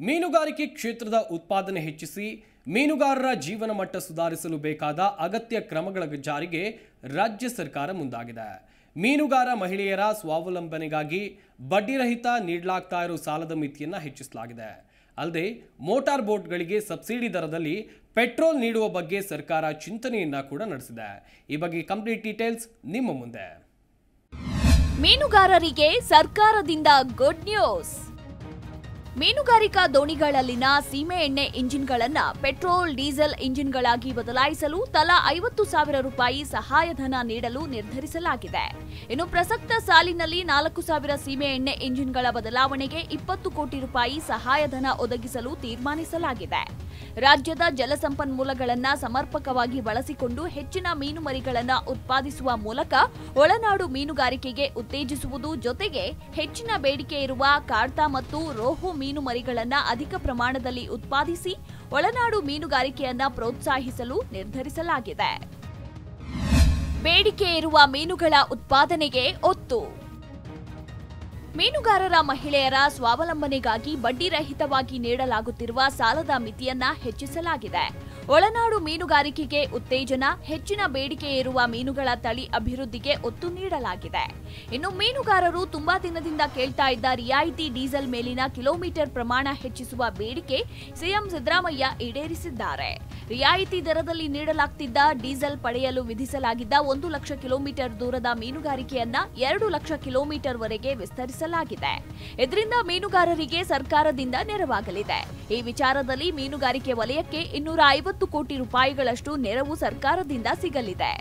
ಮೀನುಗಾರಿಕೆ ಕ್ಷೇತ್ರದ ಉತ್ಪಾದನೆ ಹೆಚ್ಚಿಸಿ ಮೀನುಗಾರರ ಜೀವನ ಮಟ್ಟ ಸುಧಾರಿಸಲು ಬೇಕಾದ ಅಗತ್ಯ ಕ್ರಮಗಳ ಜಾರಿಗೆ ರಾಜ್ಯ ಸರ್ಕಾರ ಮುಂದಾಗಿದೆ ಮೀನುಗಾರ ಮಹಿಳೆಯರ ಸ್ವಾವಲಂಬನೆಗಾಗಿ ಬಡ್ಡಿರಹಿತ ನೀಡಲಾಗ್ತಾ ಇರೋ ಸಾಲದ ಮಿತಿಯನ್ನು ಹೆಚ್ಚಿಸಲಾಗಿದೆ ಅಲ್ಲದೆ ಮೋಟಾರ್ ಬೋಟ್ಗಳಿಗೆ ಸಬ್ಸಿಡಿ ದರದಲ್ಲಿ ಪೆಟ್ರೋಲ್ ನೀಡುವ ಬಗ್ಗೆ ಸರ್ಕಾರ ಚಿಂತನೆಯನ್ನ ಕೂಡ ನಡೆಸಿದೆ ಈ ಬಗ್ಗೆ ಕಂಪ್ಲೀಟ್ ಡೀಟೇಲ್ಸ್ ನಿಮ್ಮ ಮುಂದೆ ಮೀನುಗಾರರಿಗೆ ಸರ್ಕಾರದಿಂದ ಗುಡ್ ನ್ಯೂಸ್ ಮೀನುಗಾರಿಕಾ ದೋಣಿಗಳಲ್ಲಿನ ಸೀಮೆ ಎಣ್ಣೆ ಇಂಜಿನ್ಗಳನ್ನ ಪೆಟ್ರೋಲ್ ಡೀಸೆಲ್ ಇಂಜಿನ್ಗಳಾಗಿ ಬದಲಾಯಿಸಲು ತಲಾ ಐವತ್ತು ಸಾವಿರ ರೂಪಾಯಿ ಸಹಾಯಧನ ನೀಡಲು ನಿರ್ಧರಿಸಲಾಗಿದೆ ಇನ್ನು ಪ್ರಸಕ್ತ ಸಾಲಿನಲ್ಲಿ ನಾಲ್ಕು ಸಾವಿರ ಸೀಮೆ ಎಣ್ಣೆ ಇಂಜಿನ್ಗಳ ಬದಲಾವಣೆಗೆ ಇಪ್ಪತ್ತು ಕೋಟಿ ರೂಪಾಯಿ ಸಹಾಯಧನ ಒದಗಿಸಲು ತೀರ್ಮಾನಿಸಲಾಗಿದೆ ರಾಜ್ಯದ ಜಲಸಂಪನ್ಮೂಲಗಳನ್ನ ಸಮರ್ಪಕವಾಗಿ ಬಳಸಿಕೊಂಡು ಹೆಚ್ಚಿನ ಮೀನು ಮರಿಗಳನ್ನ ಉತ್ಪಾದಿಸುವ ಮೂಲಕ ಒಳನಾಡು ಮೀನುಗಾರಿಕೆಗೆ ಉತ್ತೇಜಿಸುವುದು ಜೊತೆಗೆ ಹೆಚ್ಚಿನ ಬೇಡಿಕೆ ಇರುವ ಕಾರ್ತಾ ಮತ್ತು ರೋಹು ಮೀನು ಮರಿಗಳನ್ನ ಅಧಿಕ ಪ್ರಮಾಣದಲ್ಲಿ ಉತ್ಪಾದಿಸಿ ಒಳನಾಡು ಮೀನುಗಾರಿಕೆಯನ್ನ ಪ್ರೋತ್ಸಾಹಿಸಲು ನಿರ್ಧರಿಸಲಾಗಿದೆ ಬೇಡಿಕೆ ಇರುವ ಮೀನುಗಳ ಉತ್ಪಾದನೆಗೆ ಒತ್ತು ಮೀನುಗಾರರ ಮಹಿಳೆಯರ ಸ್ವಾವಲಂಬನೆಗಾಗಿ ಬಡ್ಡಿರಹಿತವಾಗಿ ನೀಡಲಾಗುತ್ತಿರುವ ಸಾಲದ ಮಿತಿಯನ್ನ ಹೆಚ್ಚಿಸಲಾಗಿದೆ ಒಳನಾಡು ಮೀನುಗಾರಿಕೆಗೆ ಉತ್ತೇಜನ ಹೆಚ್ಚಿನ ಬೇಡಿಕೆ ಇರುವ ಮೀನುಗಳ ತಳಿ ಅಭಿವೃದ್ಧಿಗೆ ಒತ್ತು ನೀಡಲಾಗಿದೆ ಇನ್ನು ಮೀನುಗಾರರು ತುಂಬಾ ದಿನದಿಂದ ಕೇಳ್ತಾ ಇದ್ದ ರಿಯಾಯಿತಿ ಡೀಸೆಲ್ ಮೇಲಿನ ಕಿಲೋಮೀಟರ್ ಪ್ರಮಾಣ ಹೆಚ್ಚಿಸುವ ಬೇಡಿಕೆ ಸಿಎಂ ಸಿದ್ದರಾಮಯ್ಯ ಈಡೇರಿಸಿದ್ದಾರೆ ರಿಯಾಯಿತಿ ದರದಲ್ಲಿ ನೀಡಲಾಗ್ತಿದ್ದ ಡೀಸೆಲ್ ಪಡೆಯಲು ವಿಧಿಸಲಾಗಿದ್ದ ಒಂದು ಲಕ್ಷ ಕಿಲೋಮೀಟರ್ ದೂರದ ಮೀನುಗಾರಿಕೆಯನ್ನ ಎರಡು ಲಕ್ಷ ಕಿಲೋಮೀಟರ್ ವರೆಗೆ ವಿಸ್ತರಿಸಲಾಗಿದೆ ಇದರಿಂದ ಮೀನುಗಾರರಿಗೆ ಸರ್ಕಾರದಿಂದ ನೆರವಾಗಲಿದೆ ಈ ವಿಚಾರದಲ್ಲಿ ಮೀನುಗಾರಿಕೆ ವಲಯಕ್ಕೆ ಇನ್ನೂರ ಐವತ್ತು ಕೋಟಿ ರೂಪಾಯಿಗಳಷ್ಟು ನೆರವು ಸರ್ಕಾರದಿಂದ ಸಿಗಲಿದೆ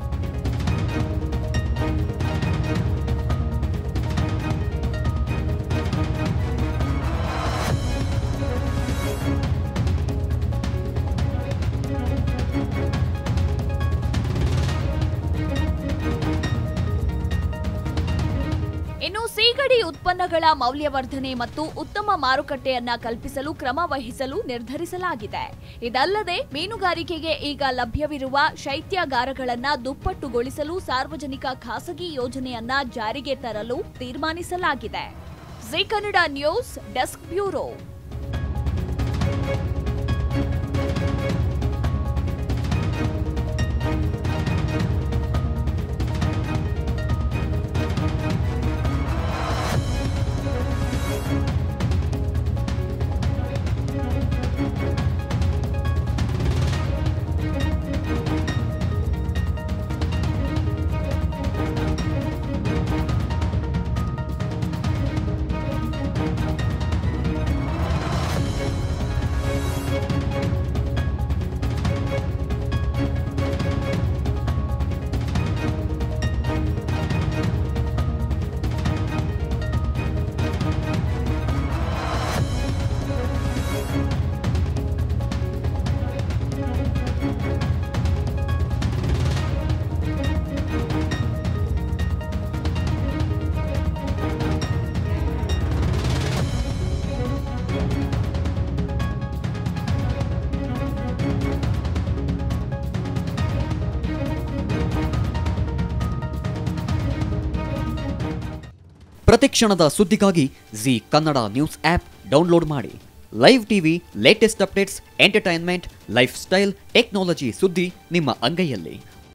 ಇನ್ನು ಸೀಗಡಿ ಉತ್ಪನ್ನಗಳ ಮೌಲ್ಯವರ್ಧನೆ ಮತ್ತು ಉತ್ತಮ ಮಾರುಕಟ್ಟೆಯನ್ನ ಕಲ್ಪಿಸಲು ಕ್ರಮ ವಹಿಸಲು ನಿರ್ಧರಿಸಲಾಗಿದೆ ಇದಲ್ಲದೆ ಮೀನುಗಾರಿಕೆಗೆ ಈಗ ಲಭ್ಯವಿರುವ ಶೈತ್ಯಾಗಾರಗಳನ್ನ ದುಪ್ಪಟ್ಟುಗೊಳಿಸಲು ಸಾರ್ವಜನಿಕ ಖಾಸಗಿ ಯೋಜನೆಯನ್ನ ಜಾರಿಗೆ ತರಲು ತೀರ್ಮಾನಿಸಲಾಗಿದೆ Zee Kannada news desk bureau ಪ್ರತಿಕ್ಷಣದ ಸುದ್ದಿಗಾಗಿ Zee Kannada news app download ಮಾಡಿ live TV latest updates entertainment lifestyle technology ಸುದ್ದಿ ನಿಮ್ಮ ಅಂಗೈಯಲ್ಲಿ